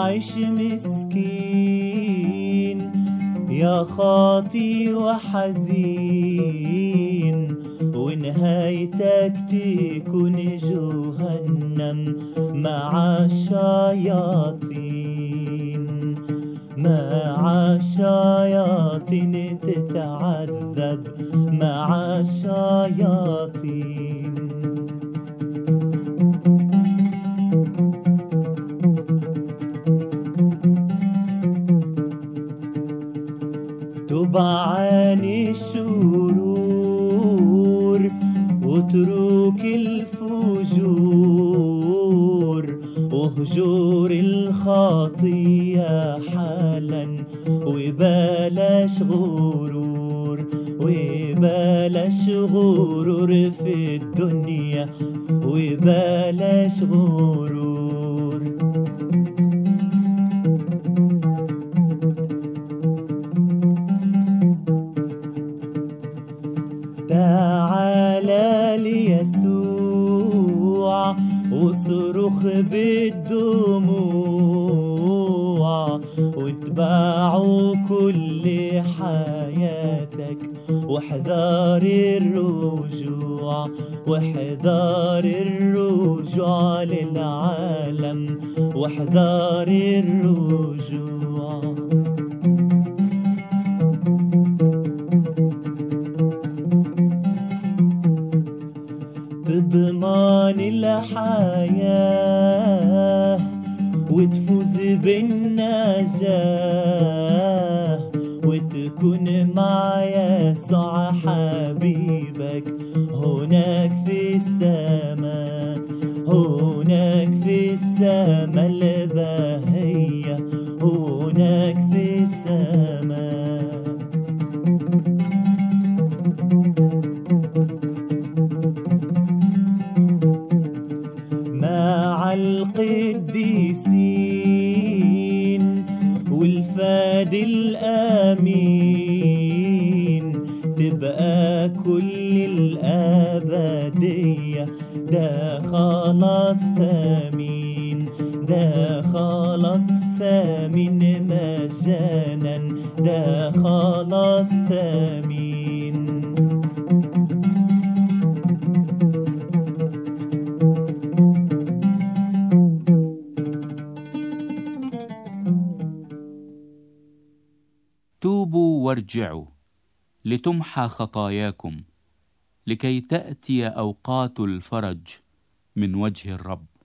عيش مسكين يا خاطي وحزين ونهايتك تكون جهنم مع الشياطين مع الشياطين تتعذب مع الشياطين تب عن الشرور واترك الفجور وهجور الخطية حالا وبلاش غرور وبلاش غرور في الدنيا وبلاش غرور تعالى ليسوع واصرخ بالدموع واتبعوا كل حياتك واحذر الرجوع واحذر الرجوع للعالم واحذر الرجوع تضمن الحياة وتفوز بالنجاة وتكون مع يسوع حبيبك هناك في السماء هناك في السماء البهية هناك في السماء مع القديسين والفاد الامين تبقى كل الابديه ده خلاص ثمين ده خلاص ثمين مجانا ده خلاص ثمين توبوا وارجعوا لتمحى خطاياكم لكي تأتي أوقات الفرج من وجه الرب